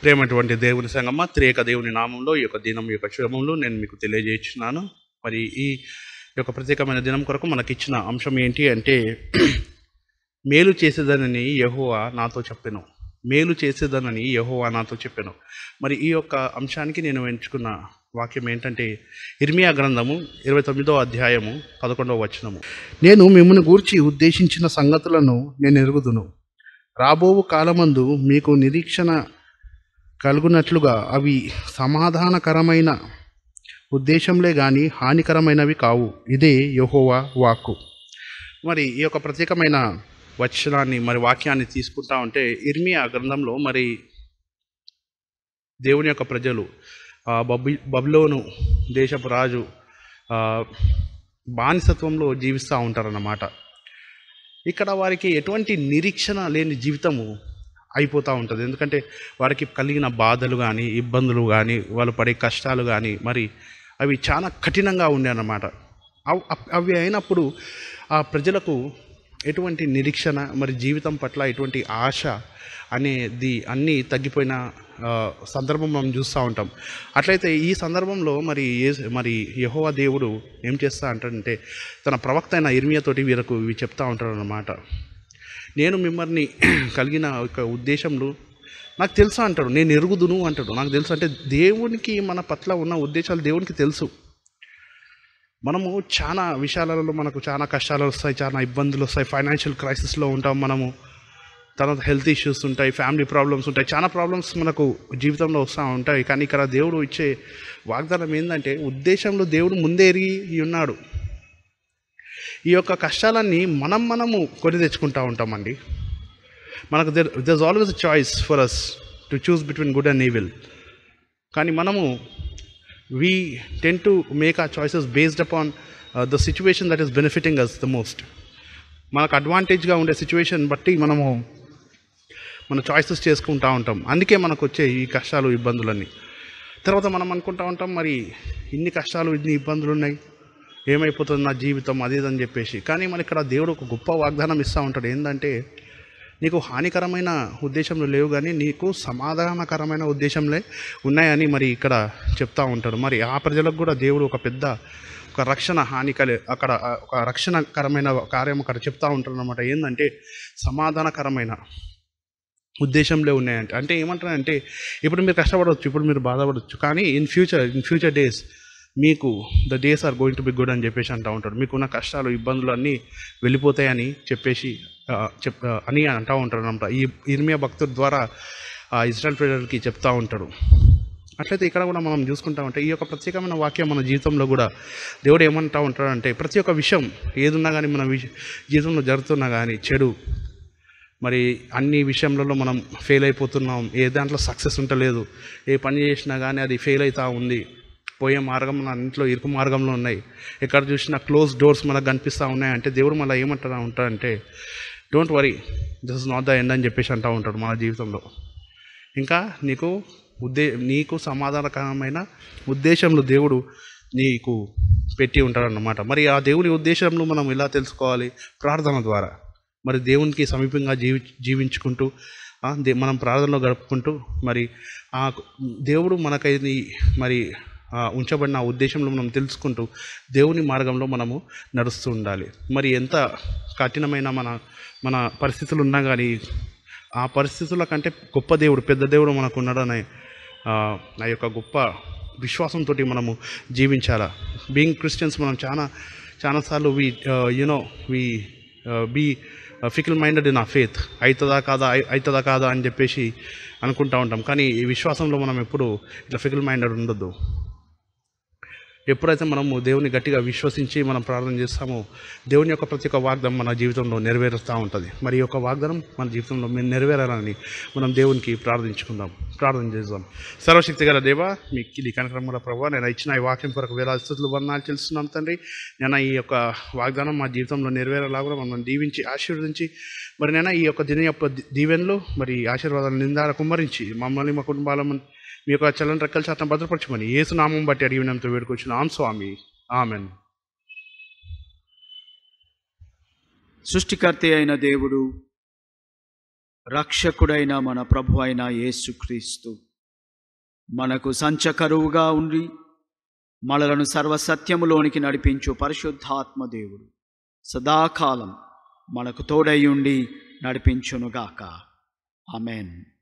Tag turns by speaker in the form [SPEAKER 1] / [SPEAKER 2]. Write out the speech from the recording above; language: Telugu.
[SPEAKER 1] ప్రేమటువంటి దేవుని సంగమ్మ త్రేక దేవుని నామంలో ఈ యొక్క దినం యొక్క శుభములు నేను మీకు తెలియజేస్తున్నాను మరి ఈ యొక్క ప్రత్యేకమైన దినం కొరకు మనకి ఇచ్చిన అంశం ఏంటి అంటే మేలు చేసేదనని యెహోవా నాతో చెప్పాను మేలు చేసేదనని యెహోవా నాతో చెప్పాను మరి ఈ యొక్క అంశానికి నేను ఎంచుకున్న వాక్యం ఏంటంటే ఇర్మియా గ్రంథము ఇరవై తొమ్మిదో అధ్యాయము పదకొండవ వచనము నేను మిమ్మల్ని గూర్చి ఉద్దేశించిన సంగతులను నేను ఎరుగుదును రాబోవు కాలమందు మీకు నిరీక్షణ కలుగునట్లుగా అవి సమాధానకరమైన ఉద్దేశంలే కానీ హానికరమైనవి కావు ఇదే యెహోవా వాక్కు మరి ఈ యొక్క ప్రత్యేకమైన వచనాన్ని మరి వాక్యాన్ని తీసుకుంటా ఉంటే ఇర్మియా గ్రంథంలో మరి దేవుని యొక్క ప్రజలు ఆ, బబి బబులోను దేశపు రాజు ఆ, బానిసత్వంలో జీవిస్తూ ఉంటారన్నమాట ఇక్కడ వారికి ఎటువంటి నిరీక్షణ లేని జీవితము అయిపోతూ ఉంటుంది ఎందుకంటే వారికి కలిగిన బాధలు కానీ ఇబ్బందులు కానీ వాళ్ళు పడే కష్టాలు కానీ మరి అవి చాలా కఠినంగా ఉండే అన్నమాట అవ్- అవ్- అవి అయినప్పుడు ఆ ప్రజలకు ఎటువంటి నిరీక్షణ మరి జీవితం పట్ల ఎటువంటి ఆశ అనేది అన్నీ తగ్గిపోయిన ఆ, సందర్భం మనం చూస్తూ ఉంటాం అట్లయితే ఈ సందర్భంలో మరి ఏ మరి యహోవా దేవుడు ఏం చేస్తా అంటాడంటే తన ప్రవక్త అయిన ఇర్మియాతోటి వీళ్ళకు ఇవి చెప్తా ఉంటాడు అన్నమాట నేను మిమ్మల్ని కలిగిన ఒక ఉద్దేశంలో నాకు తెలుసా అంటాడు నేను ఎరుగుదును అంటాడు నాకు తెలుసు అంటే దేవునికి మన పట్ల ఉన్న ఉద్దేశాలు దేవునికి తెలుసు మనము చాలా విషయాలలో మనకు చాలా కష్టాలు వస్తాయి చాలా ఇబ్బందులు వస్తాయి ఫైనాన్షియల్ క్రైసిస్లో ఉంటాం మనము తర్వాత హెల్త్ ఇష్యూస్ ఉంటాయి ఫ్యామిలీ ప్రాబ్లమ్స్ ఉంటాయి చాలా ప్రాబ్లమ్స్ మనకు జీవితంలో వస్తూ ఉంటాయి కానీ ఇక్కడ దేవుడు ఇచ్చే వాగ్దానం ఏంటంటే ఉద్దేశంలో దేవుడు ముందే ఎరిగి ఉన్నాడు ఈ యొక్క కష్టాలన్నీ మనం మనము కొని తెచ్చుకుంటూ ఉంటామండి మనకు there there's always choice for us to choose between good and evil కానీ మనము we tend to make a choices based upon the situation that is benefiting us the most మనకు అడ్వాంటేజ్గా ఉండే సిచ్యువేషన్ బట్టి మనము మన చాయిసెస్ చేసుకుంటూ ఉంటాం అందుకే మనకు వచ్చే ఈ కష్టాలు ఇబ్బందులన్నీ తర్వాత మనం అనుకుంటా ఉంటాం మరి ఇన్ని కష్టాలు ఇన్ని ఇబ్బందులు ఉన్నాయి ఏమైపోతుంది నా జీవితం అది ఇది అని చెప్పేసి కానీ మన ఇక్కడ దేవుడు ఒక గొప్ప వాగ్దానం ఇస్తూ ఉంటాడు ఏంటంటే నీకు హానికరమైన ఉద్దేశంలో లేవు కానీ నీకు సమాధానకరమైన ఉద్దేశంలే ఉన్నాయని మరి ఇక్కడ చెప్తా ఉంటాడు మరి ఆ ప్రజలకు కూడా దేవుడు ఒక పెద్ద ఒక రక్షణ హానికలే అక్కడ ఆ, ఒక రక్షణకరమైన కార్యం అక్కడ చెప్తా ఉంటాడు అనమాట ఏంటంటే సమాధానకరమైన ఉద్దేశంలో ఉన్నాయంటే అంటే ఏమంటారంటే ఇప్పుడు మీరు కష్టపడవచ్చు ఇప్పుడు మీరు బాధపడవచ్చు కానీ in future in future days మీకు the days are going to be good అని చెప్పేసి అంటూ ఉంటాడు మీకున్న కష్టాలు ఇబ్బందులు అన్నీ వెళ్ళిపోతాయని చెప్పేసి ఆ, చెప్ ఆ, అని అంటూ ఉంటాడు అనమాట ఈ ఇర్మియా భక్తుల ద్వారా ఆ ఇజ్రాయల్ ప్రజలకి చెప్తా ఉంటాడు అట్లయితే ఇక్కడ కూడా మనం చూసుకుంటా ఉంటే ఈ యొక్క ప్రత్యేకమైన వాక్యం మన జీవితంలో కూడా దేవుడు ఏమంటా ఉంటాడంటే ప్రతి ఒక్క విషయం ఏదున్నా కానీ మన విష జీవితంలో జరుగుతున్నా కానీ చెడు మరి అన్ని విషయంలో మనం ఫెయిల్ అయిపోతున్నాం ఏ దాంట్లో సక్సెస్ ఉంటలేదు ఏ పని చేసినా కానీ అది ఫెయిల్ అవుతూ ఉంది పోయే మార్గం మన ఇంట్లో ఇరుకు మార్గంలో ఉన్నాయి ఎక్కడ చూసినా క్లోజ్ డోర్స్ మనకు కనిపిస్తూ ఉన్నాయి అంటే దేవుడు మళ్ళీ ఏమంటా ఉంటాడంటే don't worry this is not the end అని చెప్పేసి అంటూ ఉంటాడు మన జీవితంలో ఇంకా నీకు ఉద్దే నీకు సమాధానకరమైన ఉద్దేశంలో దేవుడు నీకు పెట్టి ఉంటాడన్నమాట మరి ఆ దేవుని ఉద్దేశంలో మనం ఎలా తెలుసుకోవాలి ప్రార్థన ద్వారా మరి దేవునికి సమీపంగా జీవి జీవించుకుంటూ ఆ, దే- మనం ప్రార్థనలో గడుపుకుంటూ మరి ఆ దేవుడు మనకై మరి ఆ, ఉంచబడిన ఆ ఉద్దేశంలో మనం తెలుసుకుంటూ దేవుని మార్గంలో మనము నడుస్తూ ఉండాలి మరి ఎంత కఠినమైన మన మన పరిస్థితులు ఉన్నా కానీ ఆ పరిస్థితుల కంటే గొప్ప దేవుడు పెద్ద దేవుడు మనకు ఉన్నాడనే ఆ, ఆ యొక్క గొప్ప విశ్వాసంతో మనము జీవించాలా బీయింగ్ క్రిస్టియన్స్ మనం చాలా చాలాసార్లు we you know we be fickle minded in a faith అవుతుందా కాదా అయి- అవుతుందా కాదా అని చెప్పేసి అనుకుంటా ఉంటాం కానీ ఈ విశ్వాసంలో మనం ఎప్పుడు ఇట్లా ఫికల్ మైండెడ్ ఉండొద్దు ఎప్పుడైతే మనము దేవుని గట్టిగా విశ్వసించి మనం ప్రార్థన చేస్తామో దేవుని యొక్క ప్రతి ఒక్క వాగ్దానం మన జీవితంలో నెరవేరుస్తూ ఉంటుంది మరి ఈ యొక్క వాగ్దానం మన జీవితంలో మేము నెరవేరాలని మనం దేవునికి ప్రార్థించుకుందాం ప్రార్థన చేద్దాం సర్వశక్తి గల దేవ మీకు ఇది కనకరముల ప్రభావ నేను ఇచ్చిన ఈ వాక్యం కొరకు వేలాది స్థుతులు వందనాలు తెలుస్తున్నాం తండ్రి నేను ఈ యొక్క వాగ్దానం మా జీవితంలో నెరవేరేలాగా మమ్మల్ని దీవించి ఆశీర్వదించి మరి నేను ఈ యొక్క దిన యొక్క దీ- దీవెనలు మరి ఆశీర్వాదాలు నిందాల కుమ్మరించి మమ్మల్ని మా కుటుంబాలను మీ యొక్క చల్లని రెక్కల శాతం భద్రపరచమని ఏసు నామం బట్టి అడిగినంత వేడుకొచ్చిన ఆమ్ స్వామి ఆమెన్
[SPEAKER 2] సృష్టికర్త అయిన దేవుడు రక్షకుడైన మన ప్రభు అయిన యేసుక్రీస్తు మనకు సంచకరువుగా ఉండి మనలను సర్వసత్యములోనికి నడిపించు పరిశుద్ధాత్మ దేవుడు సదాకాలం మనకు తోడై ఉండి నడిపించునుగాక ఆమెన్